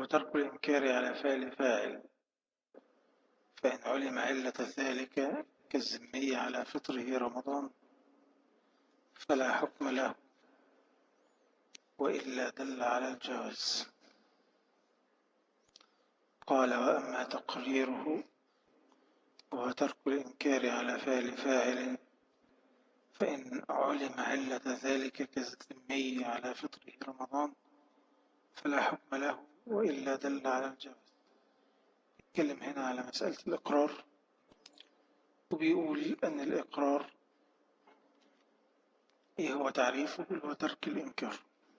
وترك الإنكار على فعل فاعل فإن علم علة ذلك كالزمية على فطره رمضان فلا حكم له وإلا دل على الجواز قال وأما تقريره وترك الإنكار على فعل فاعل فإن علم علة ذلك كالذمي على فطره رمضان فلا حكم له وإلا دل على الجواز يتكلم هنا على مسألة الإقرار وبيقول أن الإقرار إيه هو تعريفه هو ترك الإنكار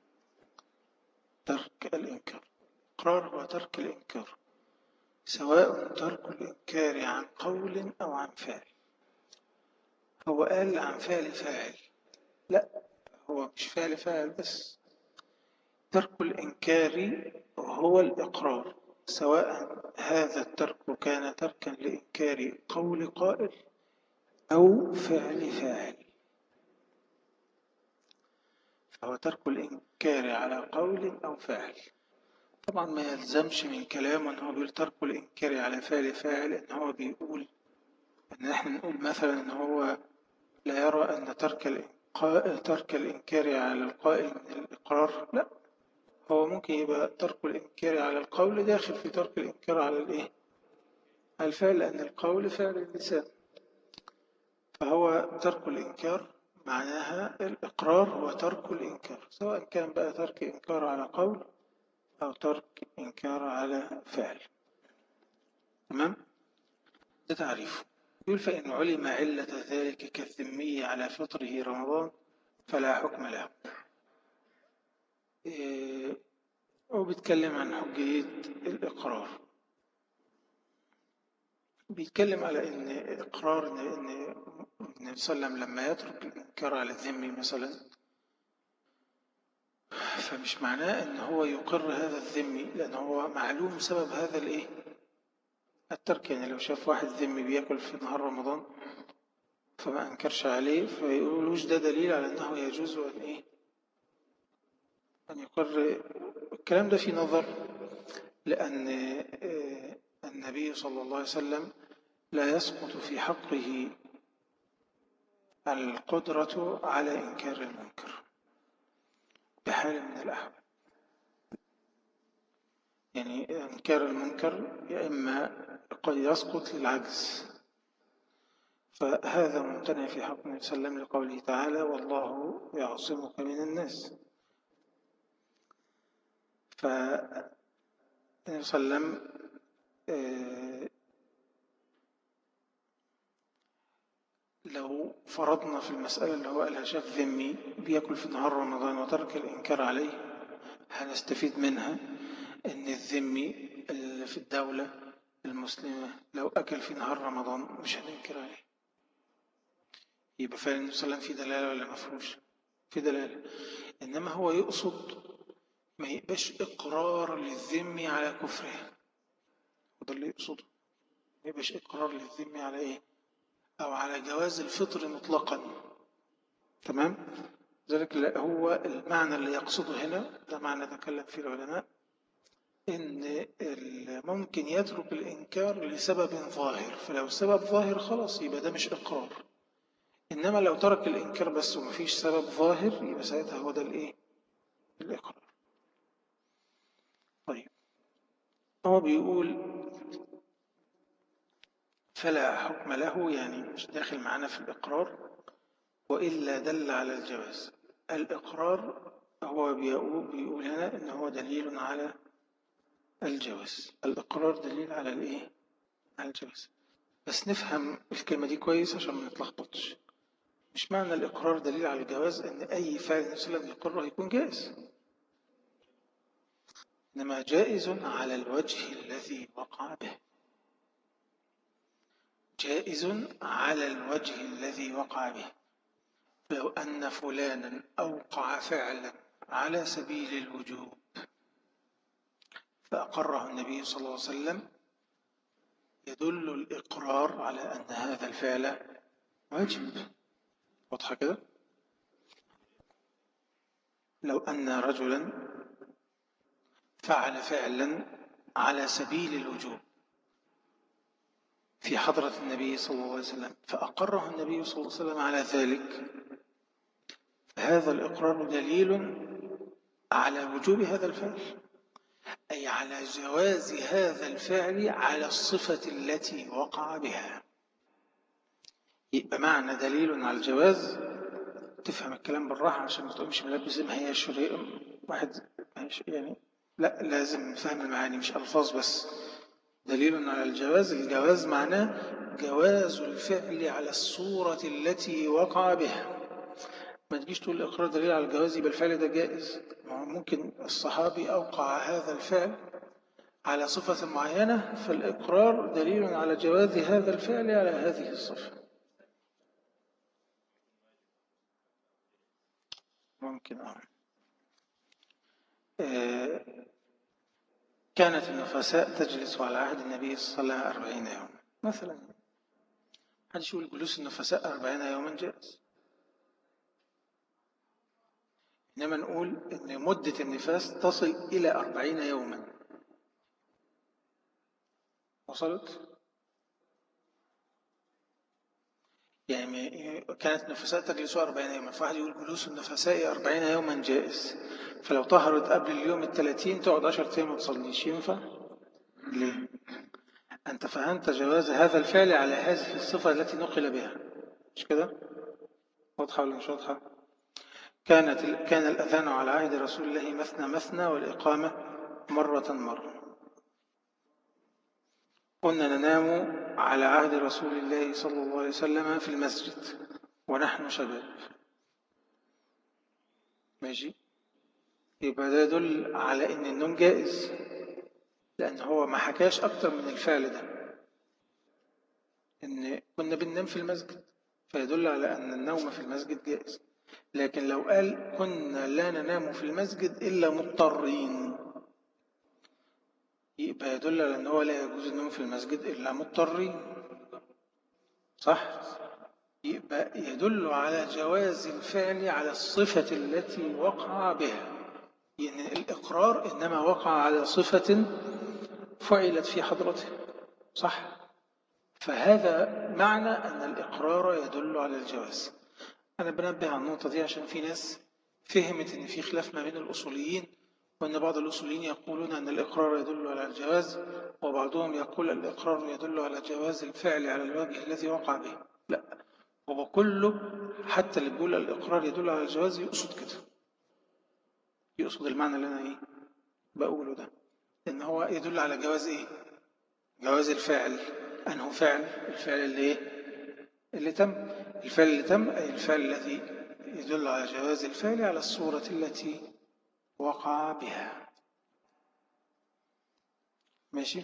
ترك الإنكار إقرار هو ترك الإنكار سواء ترك الإنكار عن قول أو عن فعل هو قال عن فعل فاعل لا هو مش فعل فاعل بس ترك الإنكار هو الإقرار سواء هذا الترك كان تركا لإنكار قول قائل أو فعل فاعل فهو ترك الإنكار على قول أو فعل طبعا ما يلزمش من كلامه أنه بيقول ترك الإنكار على فعل فاعل أنه هو بيقول أن نحن نقول مثلا أنه هو لا يرى أن ترك الإنكار, ترك الإنكار على القائل من الإقرار لا هو ممكن يبقى ترك الإنكار على القول داخل في ترك الإنكار على الإيه؟ على الفعل لأن القول فعل اللسان فهو ترك الإنكار معناها الإقرار وترك الإنكار سواء كان بقى ترك إنكار على قول أو ترك إنكار على فعل تمام؟ ده تعريفه يقول فإن علم علة ذلك كالذمية على فطره رمضان فلا حكم له إيه هو بيتكلم عن حجية الإقرار بيتكلم على إن إقرار إن النبي صلى الله عليه وسلم لما يترك الإنكار على الذمي مثلا فمش معناه إن هو يقر هذا الذمي لأن هو معلوم سبب هذا الإيه الترك يعني لو شاف واحد ذمي بياكل في نهار رمضان فما أنكرش عليه فيقولوش ده دليل على أنه يجوز أن إيه أن يقر الكلام ده في نظر لأن النبي صلى الله عليه وسلم لا يسقط في حقه القدرة على إنكار المنكر بحال من الأحوال يعني إنكار المنكر يا إما قد يسقط للعجز فهذا ممتنع في حق النبي صلى الله عليه وسلم لقوله تعالى والله يعصمك من الناس فالنبي صلى الله عليه وسلم لو فرضنا في المسألة اللي هو قالها شاف ذمي بياكل في نهار رمضان وترك الإنكار عليه هنستفيد منها إن الذمي اللي في الدولة المسلمة لو أكل في نهار رمضان مش هننكر عليه يبقى فعلا النبي صلى الله عليه وسلم في دلالة ولا مفهوش في دلالة إنما هو يقصد ما يبقاش إقرار للذمي على كفره وده اللي يقصده ما يبقاش إقرار للذمي على إيه أو على جواز الفطر مطلقا تمام ذلك هو المعنى اللي يقصده هنا ده معنى تكلم فيه العلماء إن ممكن يترك الإنكار لسبب ظاهر فلو السبب ظاهر خلاص يبقى ده مش إقرار إنما لو ترك الإنكار بس ومفيش سبب ظاهر يبقى ساعتها هو ده الإيه الإقرار طيب هو بيقول فلا حكم له يعني مش داخل معنا في الإقرار وإلا دل على الجواز الإقرار هو بيقول هنا إن هو دليل على الجواز الإقرار دليل على الإيه؟ على الجواز بس نفهم الكلمة دي كويس عشان ما نتلخبطش مش معنى الإقرار دليل على الجواز إن أي فعل وسلم يقره يكون جائز إنما جائز على الوجه الذي وقع به جائز على الوجه الذي وقع به لو أن فلانا أوقع فعلا على سبيل الوجوب فأقره النبي صلى الله عليه وسلم يدل الإقرار على أن هذا الفعل واجب واضحة كده لو أن رجلا فعل فعلا على سبيل الوجوب في حضرة النبي صلى الله عليه وسلم فأقره النبي صلى الله عليه وسلم على ذلك فهذا الإقرار دليل على وجوب هذا الفعل أي على جواز هذا الفعل على الصفة التي وقع بها يبقى معنى دليل على الجواز تفهم الكلام بالراحة عشان ما تقومش ملبس ما هي شريء واحد يعني لا لازم نفهم المعاني مش ألفاظ بس دليل على الجواز الجواز معناه جواز الفعل على الصورة التي وقع بها ما تجيش تقول الإقرار دليل على الجواز يبقى الفعل ده جائز ممكن الصحابي أوقع هذا الفعل على صفة معينة فالإقرار دليل على جواز هذا الفعل على هذه الصفة ممكن آه. آه كانت النفساء تجلس على عهد النبي صلى الله عليه وسلم أربعين يوم مثلا حد يقول جلوس النفساء أربعين يوما جائز إنما نقول إن مدة النفاس تصل إلى أربعين يوما وصلت؟ يعني كانت النفساء تجلس أربعين يوما فواحد يقول جلوس النفساء أربعين يوما جائز فلو طهرت قبل اليوم الثلاثين تقعد عشر أيام ما تصليش ينفع؟ ليه؟ أنت فهمت جواز هذا الفعل على هذه الصفة التي نقل بها مش كده؟ واضحة ولا مش واضحة؟ كانت كان الأذان على عهد رسول الله مثنى مثنى والإقامة مرة مرة كنا ننام على عهد رسول الله صلى الله عليه وسلم في المسجد ونحن شباب ماشي يبقى ده يدل على ان النوم جائز لان هو ما حكاش اكتر من الفعل ده ان كنا بننام في المسجد فيدل على ان النوم في المسجد جائز لكن لو قال كنا لا ننام في المسجد الا مضطرين يبقى يدل على ان هو لا يجوز النوم في المسجد الا مضطرين صح يبقى يدل على جواز الفعل على الصفة التي وقع بها يعني الإقرار إنما وقع على صفة فعلت في حضرته صح فهذا معنى أن الإقرار يدل على الجواز أنا بنبه على النقطة دي عشان في ناس فهمت أن في خلاف ما بين الأصوليين وأن بعض الأصوليين يقولون أن الإقرار يدل على الجواز وبعضهم يقول الإقرار يدل على جواز الفعل على الوجه الذي وقع به لا هو كله حتى اللي بيقول الإقرار يدل على الجواز يقصد كده يقصد المعنى اللي أنا إيه بقوله ده إن هو يدل على جواز إيه جواز الفعل أنه فعل الفعل اللي إيه اللي تم الفعل اللي تم أي الفعل الذي يدل على جواز الفعل على الصورة التي وقع بها ماشي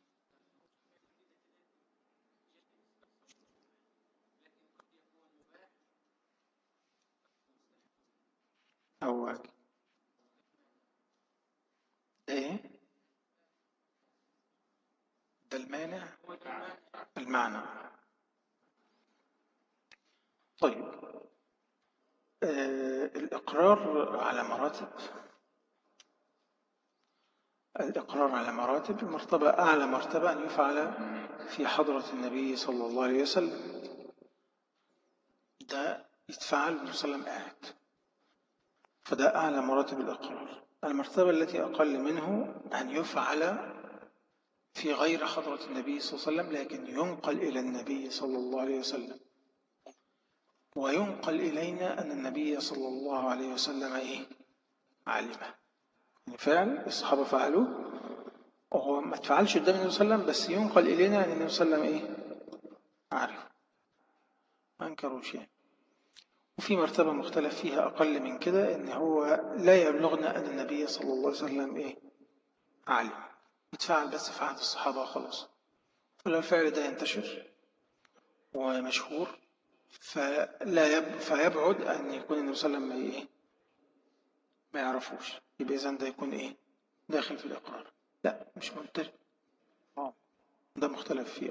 أو إيه ده المانع المعنى طيب آه الإقرار على مراتب الإقرار على مراتب المرتبة أعلى مرتبة أن يفعل في حضرة النبي صلى الله عليه وسلم ده يتفعل النبي صلى الله عليه وسلم قاعد فده أعلى مراتب الإقرار المرتبة التي أقل منه أن يفعل في غير حضرة النبي صلى الله عليه وسلم لكن ينقل إلى النبي صلى الله عليه وسلم وينقل إلينا أن النبي صلى الله عليه وسلم إيه؟ علمه يعني فعل الصحابة فعلوه وهو ما تفعلش قدام النبي صلى الله عليه وسلم بس ينقل إلينا أن النبي صلى الله عليه وسلم إيه؟ عارف ما انكروش يعني وفي مرتبة مختلف فيها أقل من كده إن هو لا يبلغنا أن النبي صلى الله عليه وسلم إيه عالم يتفعل بس في عهد الصحابة خلاص فلو الفعل ده ينتشر ومشهور فلا يب... فيبعد أن يكون النبي صلى الله عليه وسلم إيه ما يعرفوش يبقى إذا ده يكون إيه داخل في الإقرار لا مش منتج ده مختلف فيه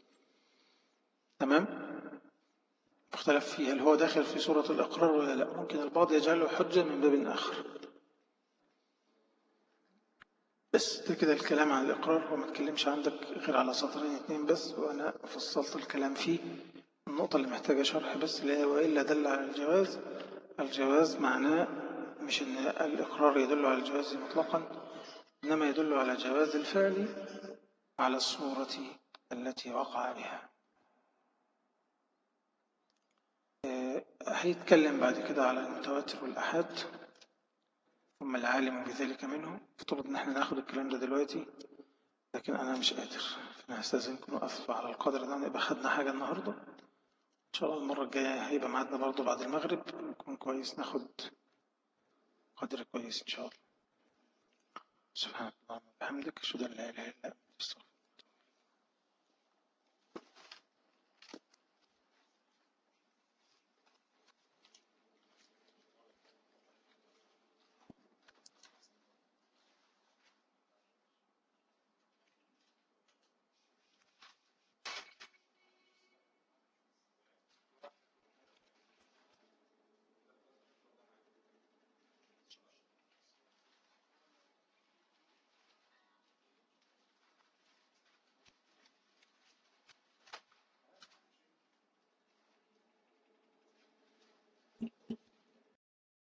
تمام مختلف فيه هل هو داخل في سورة الإقرار ولا لا ممكن البعض يجعله حجة من باب آخر بس ده كده الكلام عن الإقرار وما تكلمش عندك غير على سطرين اتنين بس وأنا فصلت الكلام فيه النقطة اللي محتاجة شرح بس اللي هي وإلا دل على الجواز الجواز معناه مش إن الإقرار يدل على الجواز مطلقا إنما يدل على جواز الفعل على الصورة التي وقع بها آه، هيتكلم بعد كده على المتواتر والأحاد ثم العالم بذلك منه افترض ان احنا ناخد الكلام ده دلوقتي لكن انا مش قادر فانا هستاذنكم واسف على القدر ان انا يبقى خدنا حاجه النهارده ان شاء الله المره الجايه هيبقى ميعادنا برضه بعد المغرب يكون كويس ناخد قدر كويس ان شاء الله سبحانك اللهم وبحمدك اشهد ان لا اله الا انت استغفرك